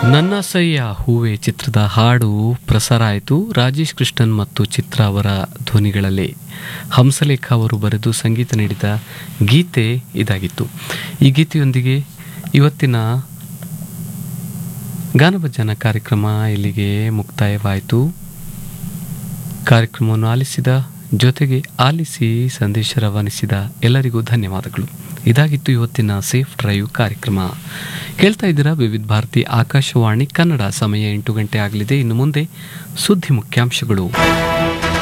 ನನ್ನ ಸಯ್ಯ ಹೂವೆ ಚಿತ್ರದ ಹಾಡು ಪ್ರಸಾರ ಆಯಿತು ರಾಜೇಶ್ ಕೃಷ್ಣನ್ ಮತ್ತು ಚಿತ್ರ ಅವರ ಧ್ವನಿಗಳಲ್ಲಿ ಹಂಸಲೇಖ ಅವರು ಬರೆದು ಸಂಗೀತ ನೀಡಿದ ಗೀತೆ ಇದಾಗಿತ್ತು ಈ ಗೀತೆಯೊಂದಿಗೆ ಇವತ್ತಿನ ಗಾನಭಜನ ಕಾರ್ಯಕ್ರಮ ಇಲ್ಲಿಗೆ ಮುಕ್ತಾಯವಾಯಿತು ಕಾರ್ಯಕ್ರಮವನ್ನು ಆಲಿಸಿದ ಜೊತೆಗೆ ಆಲಿಸಿ ಸಂದೇಶ ರವಾನಿಸಿದ ಎಲ್ಲರಿಗೂ ಧನ್ಯವಾದಗಳು ಇದಾಗಿತ್ತು ಇವತ್ತಿನ ಸೇಫ್ ಡ್ರೈವ್ ಕಾರ್ಯಕ್ರಮ ಕೇಳ್ತಾ ಇದ್ದೀರಾ ವಿವಿಧ ಭಾರತಿ ಆಕಾಶವಾಣಿ ಕನ್ನಡ ಸಮಯ ಎಂಟು ಗಂಟೆ ಆಗಲಿದೆ ಇನ್ನು ಮುಂದೆ ಸುದ್ದಿ ಮುಖ್ಯಾಂಶಗಳು